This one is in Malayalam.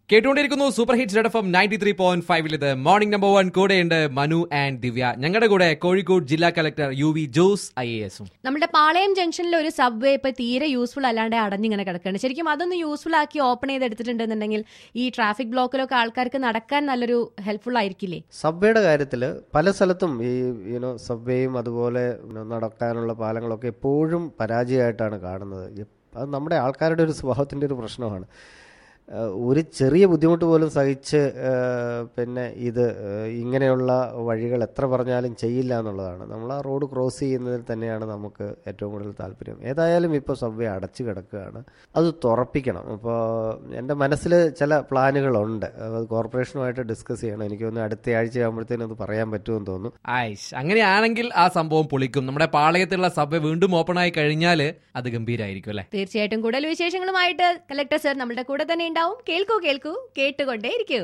കേട്ടുകൊണ്ടിരിക്കുന്നു super hits red F M ninety three point ഫൈവിൽ ഇത് മോർണിംഗ് നമ്പർ വൺ കൂടെയുണ്ട് മനു ആൻഡ് ദിവ്യ ഞങ്ങളുടെ കൂടെ കോഴിക്കോട് ജില്ലാ collector U V Jose I A എസും നമ്മുടെ പാളയം ജംഗ്ഷനിൽ ഒരു സബ്വേ ഇപ്പൊ തീരെ യൂസ്ഫുൾ അല്ലാണ്ട് അടഞ്ഞിങ്ങനെ കിടക്കുകയാണ് ശരിക്കും അതൊന്ന് യൂസ്ഫുൾ ആക്കി ഓപ്പൺ ചെയ്ത് എടുത്തിട്ടുണ്ടെന്നുണ്ടെങ്കിൽ ഈ ട്രാഫിക് ബ്ലോക്കിലൊക്കെ ആൾക്കാർക്ക് നടക്കാൻ നല്ലൊരു ഹെൽപ്ഫുൾ ആയിരിക്കില്ലേ സബ്വേയുടെ കാര്യത്തിൽ പല സ്ഥലത്തും ഈ യൂനോ സബ്വേയും അതുപോലെ you know, നടക്കാനുള്ള പാലങ്ങളൊക്കെ എപ്പോഴും പരാജയമായിട്ടാണ് കാണുന്നത് എപ്- അത് നമ്മുടെ ആൾക്കാരുടെ ഒരു സ്വഭാവത്തിൻ്റെ ഒരു പ്രശ്നമാണ് ഏഹ് ഒരു ചെറിയ ബുദ്ധിമുട്ട് പോലും സഹിച്ച് ഏഹ് പിന്നെ ഇത് ഏഹ് ഇങ്ങനെയുള്ള വഴികൾ എത്ര പറഞ്ഞാലും ചെയ്യില്ല എന്നുള്ളതാണ് നമ്മൾ ആ റോഡ് ക്രോസ് ചെയ്യുന്നതിൽ തന്നെയാണ് നമുക്ക് ഏറ്റവും കൂടുതൽ താല്പര്യം ഏതായാലും ഇപ്പോൾ സബ്വേ അടച്ചു കിടക്കുകയാണ് അത് തുറപ്പിക്കണം അപ്പോൾ എൻ്റെ മനസ്സിൽ ചില പ്ലാനുകളുണ്ട് അത് കോർപ്പറേഷനുമായിട്ട് ഡിസ്കസ് ചെയ്യണം എനിക്ക് തോന്നുന്നു അടുത്ത ആഴ്ച ആകുമ്പോഴത്തേനും അത് പറയാൻ പറ്റുമെന്ന് തോന്നുന്നു ആയിഷ് അങ്ങനെയാണെങ്കിൽ ആ സംഭവം പൊളിക്കും നമ്മുടെ പാളയത്തുള്ള സഭ വീണ്ടും ഓപ്പൺ ആയി കഴിഞ്ഞാൽ അത് ഗംഭീരായിരിക്കും അല്ലെ തീർച്ചയായിട്ടും കൂടുതൽ വിശേഷങ്ങളുമായിട്ട് കലക്ടർ സർ നമ്മുടെ കൂടെ തന്നെ ഉണ്ടാവും കേൾക്കൂ കേൾക്കൂ കേട്ടുകൊണ്ടേ ഇരിക്കൂ